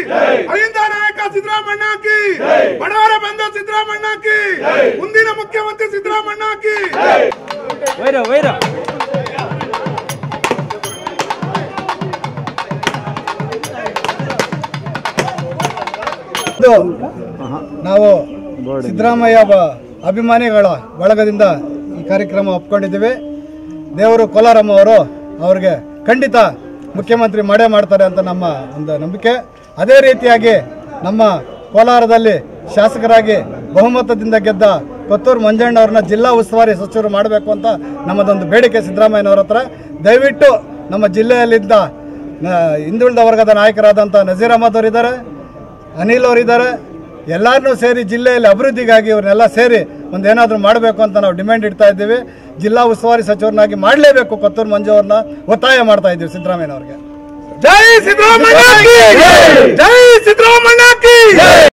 ಅಹಿಂದ ನಾಯಕ ಸಿದ್ದರಾಮಣ್ಣ ಕಿ ಬಡವರ ಬಂಧು ಸಿದ್ದರಾಮಣ್ಣ ಕಿ ಮುಂದಿನ ಮುಖ್ಯಮಂತ್ರಿ ಸಿದ್ದರಾಮಣ್ಣ ಕಿ ವೈರ ವೈರ ಇದು ನಾವು ಸಿದ್ದರಾಮಯ್ಯ ಬ- ಅಭಿಮಾನಿಗಳ ಬಳಗದಿಂದ ಈ ಕಾರ್ಯಕ್ರಮ ಒಪ್ಕೊಂಡಿದ್ದೀವಿ ದೇವರು ಕೋಲಾರಮ್ಮ ಅವರು ಅವ್ರಿಗೆ ಖಂಡಿತ ಮುಖ್ಯಮಂತ್ರಿ ಮಾಡೇ ಮಾಡ್ತಾರೆ ಅಂತ ನಮ್ಮ ಒಂದು ನಂಬಿಕೆ ಅದೇ ರೀತಿಯಾಗಿ ನಮ್ಮ ಕೋಲಾರದಲ್ಲಿ ಶಾಸಕರಾಗಿ ಬಹುಮತದಿಂದ ಗೆದ್ದ ಕೊತ್ತೂರು ಮಂಜಣ್ಣ ಅವ್ರನ್ನ ಜಿಲ್ಲಾ ಉಸ್ತುವಾರಿ ಸಚಿವರು ಮಾಡಬೇಕು ಅಂತ ನಮ್ಮದೊಂದು ಬೇಡಿಕೆ ಸಿದ್ದರಾಮಯ್ಯನವ್ರ ಹತ್ರ ದಯವಿಟ್ಟು ನಮ್ಮ ಜಿಲ್ಲೆಯಲ್ಲಿದ್ದ ನ- ಹಿಂದುಳಿದ ವರ್ಗದ ನಾಯಕರಾದಂಥ ನಜೀರ್ ಅಹಮದ್ ಅವರಿದ್ದಾರೆ ಅನಿಲ್ ಅವರಿದ್ದಾರೆ ಎಲ್ಲರನ್ನೂ ಸೇರಿ ಜಿಲ್ಲೆಯಲ್ಲಿ ಅಭಿವೃದ್ಧಿಗಾಗಿ ಇವ್ರನ್ನೆಲ್ಲ ಸೇರಿ ಒಂದು ಏನಾದರೂ ಮಾಡಬೇಕು ಅಂತ ನಾವು ಡಿಮ್ಯಾಂಡ್ ಇಡ್ತಾ ಇದ್ದೀವಿ ಜಿಲ್ಲಾ ಉಸ್ತುವಾರಿ ಸಚಿವರನ್ನಾಗಿ ಮಾಡಲೇಬೇಕು ಕೊತ್ತೂರು ಮಂಜು ಅವ್ರನ್ನ ಒತ್ತಾಯ ಮಾಡ್ತಾ ಇದ್ದೀವಿ ಸಿದ್ದರಾಮಯ್ಯನವ್ರಿಗೆ ಜೈ ಸಿದ್ದರಾಮಯ್ಯ ಕಿ ಜೈ